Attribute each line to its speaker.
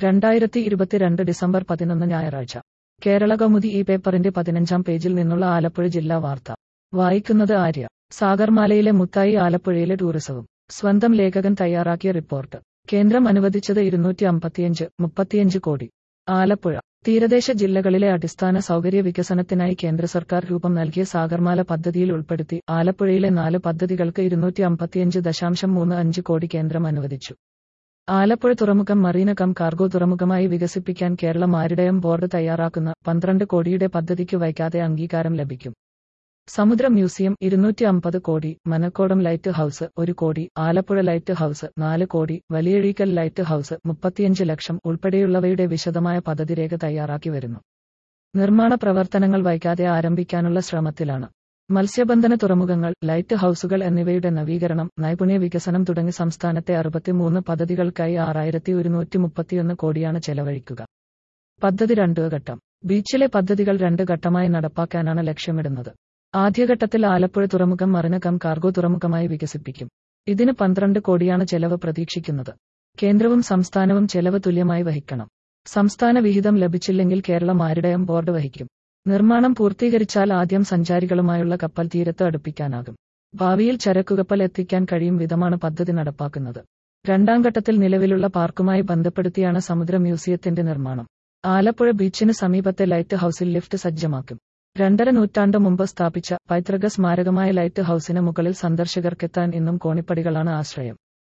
Speaker 1: രണ്ടായിരത്തി ഇരുപത്തിരണ്ട് ഡിസംബർ പതിനൊന്ന് ഞായറാഴ്ച കേരള കൗമുദി ഈ പേപ്പറിന്റെ പതിനഞ്ചാം പേജിൽ നിന്നുള്ള ആലപ്പുഴ ജില്ലാ വാർത്ത വായിക്കുന്നത് ആര്യ സാഗർമാലയിലെ മുത്തായി ആലപ്പുഴയിലെ ടൂറിസവും സ്വന്തം ലേഖകൻ തയ്യാറാക്കിയ റിപ്പോർട്ട് കേന്ദ്രം അനുവദിച്ചത് ഇരുന്നൂറ്റി അമ്പത്തിയഞ്ച് മുപ്പത്തിയഞ്ച് കോടി ആലപ്പുഴ തീരദേശ ജില്ലകളിലെ അടിസ്ഥാന സൗകര്യ വികസനത്തിനായി കേന്ദ്ര സർക്കാർ രൂപം നൽകിയ സാഗർമാല പദ്ധതിയിൽ ഉൾപ്പെടുത്തി ആലപ്പുഴയിലെ നാല് പദ്ധതികൾക്ക് ഇരുന്നൂറ്റി അമ്പത്തിയഞ്ച് ദശാംശം മൂന്ന് അഞ്ച് കോടി കേന്ദ്രം അനുവദിച്ചു ആലപ്പുഴ തുറമുഖം മറീന കം കാർഗോ തുറമുഖമായി വികസിപ്പിക്കാൻ കേരള മാരിടയം ബോർഡ് തയ്യാറാക്കുന്ന പന്ത്രണ്ട് കോടിയുടെ പദ്ധതിക്ക് വൈകാതെ അംഗീകാരം ലഭിക്കും സമുദ്ര മ്യൂസിയം ഇരുന്നൂറ്റി അമ്പത് കോടി മനക്കോടം ലൈറ്റ് ഹൌസ് ഒരു കോടി ആലപ്പുഴ ലൈറ്റ് ഹൌസ് നാല് കോടി വലിയഴീക്കൽ ലൈറ്റ് ഹൌസ് മുപ്പത്തിയഞ്ച് ലക്ഷം ഉൾപ്പെടെയുള്ളവയുടെ വിശദമായ പദ്ധതിരേഖ തയ്യാറാക്കി വരുന്നു നിർമ്മാണ പ്രവർത്തനങ്ങൾ വൈകാതെ ആരംഭിക്കാനുള്ള ശ്രമത്തിലാണ് മത്സ്യബന്ധന തുറമുഖങ്ങൾ ലൈറ്റ് ഹൌസുകൾ എന്നിവയുടെ നവീകരണം നൈപുണ്യ വികസനം തുടങ്ങി സംസ്ഥാനത്തെ അറുപത്തിമൂന്ന് പദ്ധതികൾക്കായി ആറായിരത്തി ഒരുന്നൂറ്റി മുപ്പത്തിയൊന്ന് കോടിയാണ് ചെലവഴിക്കുക പദ്ധതി രണ്ടു ഘട്ടം ബീച്ചിലെ പദ്ധതികൾ രണ്ട് ഘട്ടമായി നടപ്പാക്കാനാണ് ലക്ഷ്യമിടുന്നത് ആദ്യഘട്ടത്തിൽ ആലപ്പുഴ തുറമുഖം മറിനകം കാർഗോ തുറമുഖമായി വികസിപ്പിക്കും ഇതിന് പന്ത്രണ്ട് കോടിയാണ് ചെലവ് പ്രതീക്ഷിക്കുന്നത് കേന്ദ്രവും സംസ്ഥാനവും ചെലവ് തുല്യമായി വഹിക്കണം സംസ്ഥാന വിഹിതം ലഭിച്ചില്ലെങ്കിൽ കേരള മാരിടയം ബോർഡ് വഹിക്കും നിർമ്മാണം പൂർത്തീകരിച്ചാൽ ആദ്യം സഞ്ചാരികളുമായുള്ള കപ്പൽ തീരത്ത് അടുപ്പിക്കാനാകും ഭാവിയിൽ ചരക്കുകപ്പൽ എത്തിക്കാൻ കഴിയും വിധമാണ് പദ്ധതി നടപ്പാക്കുന്നത് രണ്ടാം ഘട്ടത്തിൽ നിലവിലുള്ള പാർക്കുമായി ബന്ധപ്പെടുത്തിയാണ് സമുദ്ര മ്യൂസിയത്തിന്റെ നിർമ്മാണം ആലപ്പുഴ ബീച്ചിന് സമീപത്തെ ലൈറ്റ് ഹൌസിൽ ലിഫ്റ്റ് സജ്ജമാക്കും രണ്ടര നൂറ്റാണ്ട് മുമ്പ് സ്ഥാപിച്ച പൈതൃക സ്മാരകമായ ലൈറ്റ് ഹൌസിന് മുകളിൽ സന്ദർശകർക്കെത്താൻ ഇന്നും കോണിപ്പടികളാണ് ആശ്രയം